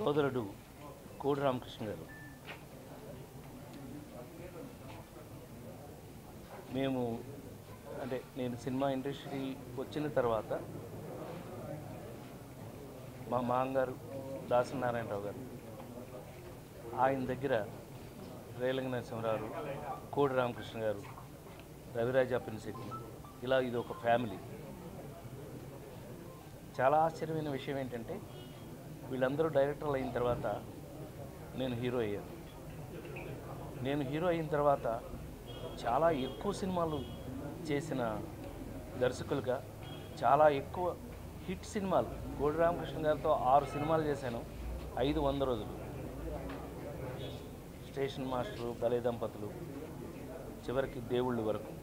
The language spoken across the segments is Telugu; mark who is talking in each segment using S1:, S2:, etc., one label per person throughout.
S1: సోదరుడు కోడి రామకృష్ణ గారు మేము అంటే నేను సినిమా ఇండస్ట్రీ వచ్చిన తర్వాత మా మామగారు దాసరి నారాయణరావు గారు ఆయన దగ్గర రేలంగి నరసింహరావు కోడి రామకృష్ణ గారు రవిరాజ పినిశెట్టి ఇలా ఇది ఒక ఫ్యామిలీ చాలా ఆశ్చర్యమైన విషయం ఏంటంటే వీళ్ళందరూ డైరెక్టర్లు అయిన తర్వాత నేను హీరో అయ్యాను నేను హీరో అయిన తర్వాత చాలా ఎక్కువ సినిమాలు చేసిన దర్శకులుగా చాలా ఎక్కువ హిట్ సినిమాలు కోడి రామకృష్ణ గారితో ఆరు సినిమాలు చేశాను ఐదు వంద రోజులు స్టేషన్ మాస్టరు బలే దంపతులు చివరికి దేవుళ్ళు వరకు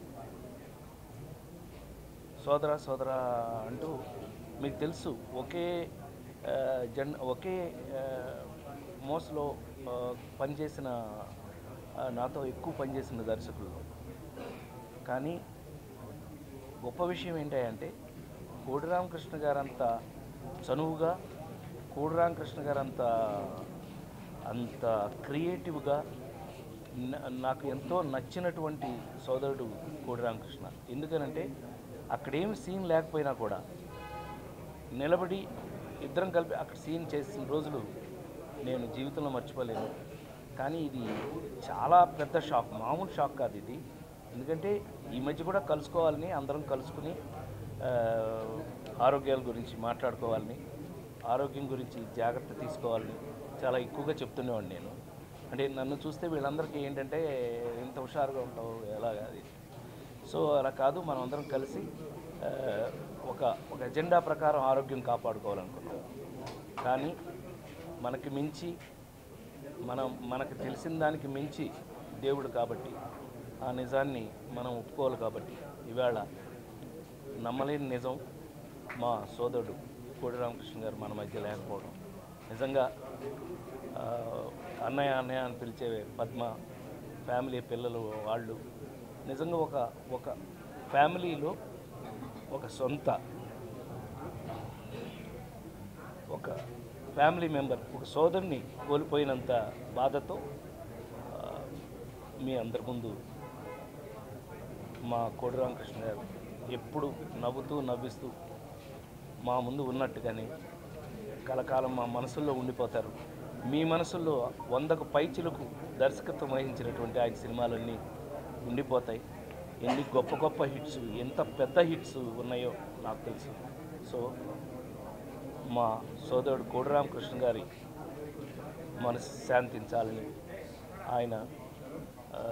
S1: సోదర సోదర అంటూ మీకు తెలుసు ఒకే ఆ, జన్ ఒకే ఆ, మోస్లో ఆ, పనిచేసిన ఆ, నాతో ఎక్కువ పనిచేసిన దర్శకులు కానీ గొప్ప విషయం ఏంటంటే కోడి రామకృష్ణ గారంత చనువుగా కోడి రామకృష్ణ గారంత అంత క్రియేటివ్గా న- నాకు ఎంతో నచ్చినటువంటి సోదరుడు కోడి రామకృష్ణ ఎందుకనంటే అక్కడేమి సీన్ లేకపోయినా కూడా నిలబడి ఇద్దరం కలిపి అక్కడ సీన్ చేసిన రోజులు నేను జీవితంలో మర్చిపోలేను కానీ ఇది చాలా పెద్ద షాక్ మామూలు షాక్ కాదు ఇది ఎందుకంటే ఈ మధ్య కూడా కలుసుకోవాలని అందరం కలుసుకుని ఆ, ఆరోగ్యాల గురించి మాట్లాడుకోవాలని ఆరోగ్యం గురించి జాగ్రత్త తీసుకోవాలని చాలా ఎక్కువగా చెప్తుండేవాడిని నేను అంటే నన్ను చూస్తే వీళ్ళందరికీ ఏంటంటే ఇంత హుషారుగా ఉంటావు ఎలాగా అది సో అలా కాదు మనం అందరం కలిసి ఆ, ఒక ఒక ఎజెండా ప్రకారం ఆరోగ్యం కాపాడుకోవాలనుకున్నాం కానీ మనకి మించి మనం మనకు తెలిసిన దానికి మించి దేవుడు కాబట్టి ఆ నిజాన్ని మనం ఒప్పుకోవాలి కాబట్టి ఇవాళ నమ్మలేని నిజం మా సోదరుడు కోడి రామకృష్ణ గారు మన మధ్య లేకపోవడం నిజంగా ఆ, అన్నయ్య అన్నయ్య అని పిలిచే పద్మ ఫ్యామిలీ పిల్లలు వాళ్ళు నిజంగా ఒక ఒక ఫ్యామిలీలో ఒక సొంత ఒక ఫ్యామిలీ మెంబర్ ఒక సోదరుని కోల్పోయినంత బాధతో ఆ, మీ అందరి ముందు మా కోడి రామకృష్ణ గారు ఎప్పుడు నవ్వుతూ నవ్విస్తూ మా ముందు ఉన్నట్టుగానే కలకాలం మా మనసుల్లో ఉండిపోతారు మీ మనసుల్లో వందకు పైచిలకు దర్శకత్వం వహించినటువంటి ఆయన సినిమాలన్నీ ఉండిపోతాయి ఎన్ని గొప్ప గొప్ప హిట్స్ ఎంత పెద్ద హిట్స్ ఉన్నాయో నాకు తెలుసు సో మా సోదరుడు కోడిరామకృష్ణ గారి మనసు శాంతించాలని ఆయన ఆ,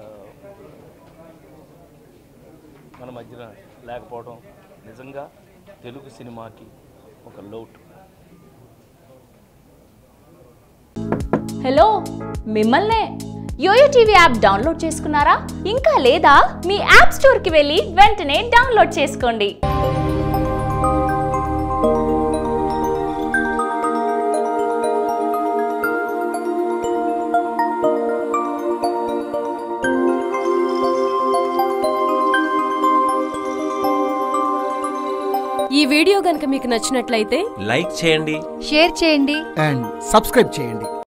S1: మన మధ్యన లేకపోవడం నిజంగా తెలుగు సినిమాకి ఒక లోటు
S2: హలో మిమ్మల్నే యోయో టీవీ యాప్ డౌన్లోడ్ చేసుకున్నారా ఇంకా లేదా మీ యాప్ స్టోర్కి వెళ్ళి వెంటనే డౌన్లోడ్ చేసుకోండి
S3: ఈ వీడియో గనుక మీకు నచ్చినట్లయితే
S4: లైక్ చేయండి
S5: షేర్ చేయండి
S6: అండ్ సబ్స్క్రైబ్ చేయండి